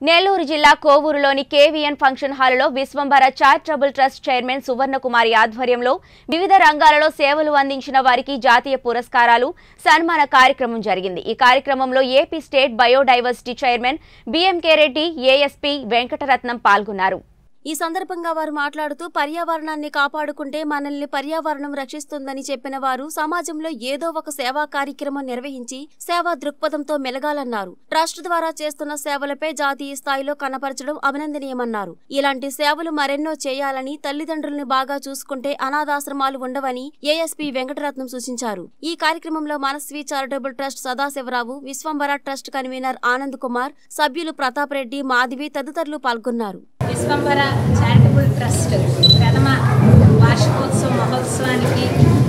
నెల్లూరు జిల్లా కోవూరులోని KVN function హాలులో Vishwambhara charitable trust chairman Suvarnakumari ఆధ్వర్యంలో వివిధ రంగాలలో సేవలు అందించిన వారికి జాతీయ పురస్కారాలు సన్మాన కార్యక్రమం జరిగింది ఈ కార్యక్రమంలో AP state biodiversity chairman BMK Reddy ASP Venkataratnam పాల్గొన్నారు ఈ సందర్భంగా వారు మాట్లాడుతూ పర్యావరణాన్ని కాపాడుకుంటే మనల్ని పర్యావరణం రక్షిస్తుందని చెప్పిన వారు సమాజంలో ఏదో ఒక సేవా కార్యక్రమం నిర్వహించి సేవా దృక్పథంతో మెలగాలన్నారు ట్రస్ట్ ద్వారా చేస్తున్న సేవలపై జాతీయ స్థాయిలో కనపరచడం అభినందనీయమన్నారు ఇలాంటి సేవలు మరెన్నో చేయాలని తల్లిదండ్రుల్ని బాగా చూసుకుంటే అనాథాశ్రమాలు ఉండవని ఏఎస్పీ వెంకటరత్నం సూచించారు ఈ కార్యక్రమంలో Manasvi charitable trust Sadasivarao Vishwambara trust convener Anand Kumar సభ్యులు ప్రతాప్ రెడ్డి మాధవి తదితరులు పాల్గొన్నారు విశ్వంబర చారిటబుల్ ట్రస్ట్ ప్రథమ వార్షికోత్సవ మహోత్సవానికి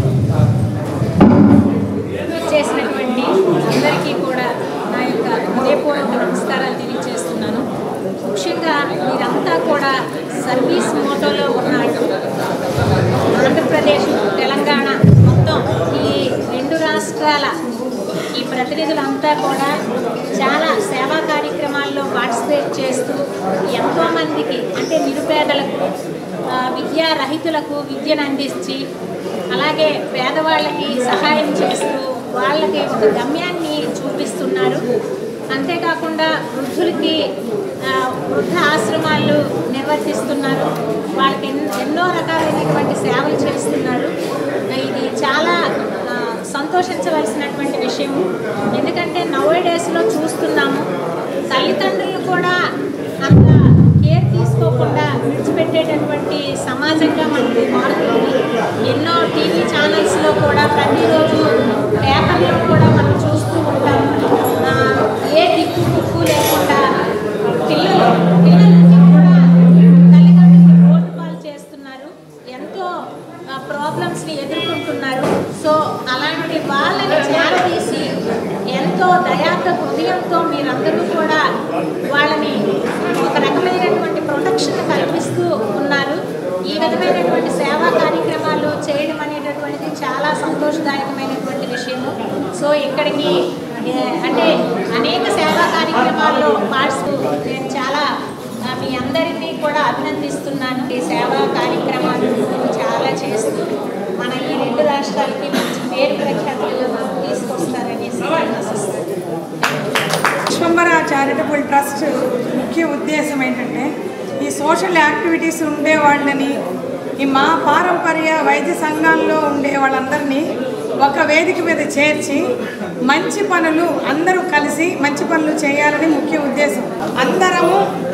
చేసినటువంటి అందరికీ కూడా నా యొక్క హృదయపూర్వక నమస్కారాలు తెలియజేస్తున్నాను ముఖ్యంగా మీరంతా కూడా సర్వీస్ మోటోలో ఉన్నాడు ఆంధ్రప్రదేశ్ తెలంగాణ మొత్తం ఈ రెండు రాష్ట్రాల ఈ ప్రతినిధులంతా కూడా చాలా సేవా కార్యక్రమాల్లో పార్టిసిపేట్ చేస్తూ ఎంతోమందికి అంటే నిరుపేదలకు ఆ, విద్యారహితులకు విద్యను అందించి అలాగే పేదవాళ్ళకి సహాయం చేస్తూ వాళ్ళకి ఒక గమ్యాన్ని చూపిస్తున్నారు అంతేకాకుండా వృద్ధులకి ఆ, వృద్ధ ఆశ్రమాలు నిర్వర్తిస్తున్నారు వాళ్ళకి ఎన్- ఎన్నో రకాలైనటువంటి సేవలు చేస్తున్నారు ఇది చాలా ఆ, సంతోషించవలసినటువంటి విషయం ఎందుకంటే నవ్వే డేస్లో చూస్తున్నాము తల్లిదండ్రులు కూడా అంత కేర్ తీసుకోకుండా విడిచిపెట్టేటటువంటి సమాజంగా మనకి మారుతుంది ఎన్నో టీవీ ఛానల్స్లో కూడా ప్రతిరోజు పేపర్లో కూడా మనం చూస్తూ ఉంటాము ఆ, ఏ దిక్కు దిక్కు లేకుండా పిల్లలు పిల్లలకి కూడా తల్లిదండ్రులు రోడ్డు పాలు చేస్తున్నారు ఎంతో ప్రాబ్లమ్స్ని ఎదుర్కొంటున్నారు సో అలాంటి వాళ్ళని చేరదీసి ఎంతో దయార్థ హృదయంతో మీరందరూ కూడా వాళ్ళని ఒక రకమైనటువంటి ప్రొటెక్షన్ కల్పిస్తూ ఉన్నారు ఈ విధమైనటువంటి సేవా కార్యక్రమాలు చేయడం అనేటటువంటిది చాలా సంతోషదాయకమైనటువంటి విషయము సో ఇక్కడికి ఏ, అంటే అనేక సేవా కార్యక్రమాల్లో పార్టిసిపేట్ నేను చాలా ఆ, మీ అందరినీ కూడా అభినందిస్తున్నాను ఈ సేవా కార్యక్రమాలు చాలా చేస్తూ మన ఈ రెండు రాష్ట్రాలకి మంచి పేరు ప్రఖ్యాతులు తీసుకొస్తారనేసి నేను ఆశిస్తున్నాను విశ్వంబర చారిటబుల్ ట్రస్ట్ ముఖ్య ఉద్దేశం ఏంటంటే ఈ సోషల్ యాక్టివిటీస్ ఉండే వాళ్ళని ఈ మా పారంపర్య వైద్య సంఘాల్లో ఉండే వాళ్ళందరినీ ఒక వేదిక మీద చేర్చి మంచి పనులు అందరూ కలిసి మంచి పనులు చేయాలని ముఖ్య ఉద్దేశం అందరము